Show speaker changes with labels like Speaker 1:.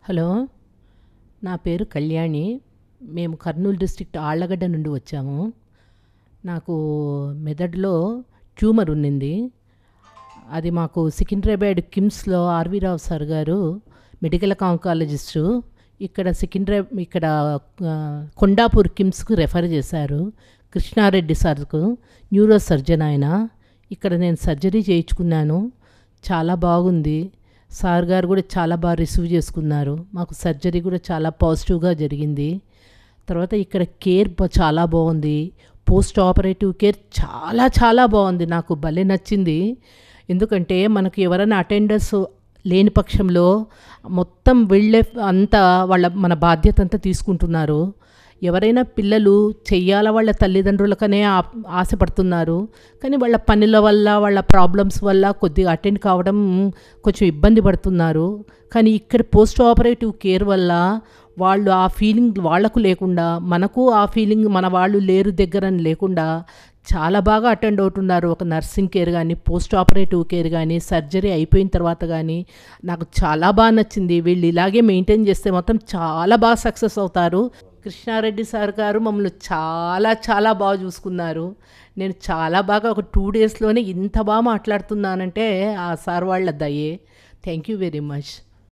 Speaker 1: hello నా పేరు కళ్యాణి మేము కర్నూలు డిస్ట్రిక్ట్ ఆళ్ళగడ్డ నుండి వచ్చాము నాకు మెదడులో ట్యూమర్ ఉన్నింది అది మాకు సికింద్రాబాద్ కిమ్స్లో ఆర్వి రావు సార్ గారు మెడికల్ ఆంకాలజిస్టు ఇక్కడ సికింద్రా ఇక్కడ ఆ, కొండాపూర్ కిమ్స్కు రెఫర్ చేశారు కృష్ణారెడ్డి సార్కు న్యూరో సర్జన్ ఆయన ఇక్కడ నేను సర్జరీ చేయించుకున్నాను చాలా బాగుంది సార్ గారు కూడా చాలా బాగా రిసీవ్ చేసుకున్నారు మాకు సర్జరీ కూడా చాలా పాజిటివ్గా జరిగింది తర్వాత ఇక్కడ కేర్ బ- చాలా బాగుంది పోస్ట్ ఆపరేటివ్ కేర్ చాలా చాలా బాగుంది నాకు భలే నచ్చింది ఎందుకంటే మనకు ఎవరైనా అటెండర్స్ లేని పక్షంలో మొత్తం వెళ్ళే అంతా వాళ్ళ మన బాధ్యత అంతా తీసుకుంటున్నారు ఎవరైనా పిల్లలు చెయ్యాల వాళ్ళ తల్లిదండ్రులకనే ఆ- ఆశపడుతున్నారు కానీ వాళ్ళ పనుల వల్ల వాళ్ళ ప్రాబ్లమ్స్ వల్ల కొద్దిగా అటెండ్ కావడం కొంచెం ఇబ్బంది పడుతున్నారు కానీ ఇక్కడ పోస్ట్ ఆపరేటివ్ కేర్ వల్ల వాళ్ళు ఆ ఫీలింగ్ వాళ్లకు లేకుండా మనకు ఆ ఫీలింగ్ మన వాళ్ళు లేరు దగ్గర అని లేకుండా చాలా బాగా అటెండ్ అవుతున్నారు ఒక నర్సింగ్ కేర్ కానీ పోస్ట్ ఆపరేటివ్ కేర్ కానీ సర్జరీ అయిపోయిన తర్వాత కానీ నాకు చాలా బాగా నచ్చింది వీళ్ళు ఇలాగే మెయింటైన్ చేస్తే మొత్తం చాలా బాగా సక్సెస్ అవుతారు కృష్ణారెడ్డి సార్ గారు మమ్మల్ని చాలా చాలా బాగా చూసుకున్నారు నేను చాలా బాగా ఒక టూ డేస్లోనే ఇంత బాగా మాట్లాడుతున్నానంటే ఆ సార్ వాళ్ళ దయే థ్యాంక్ యూ వెరీ మచ్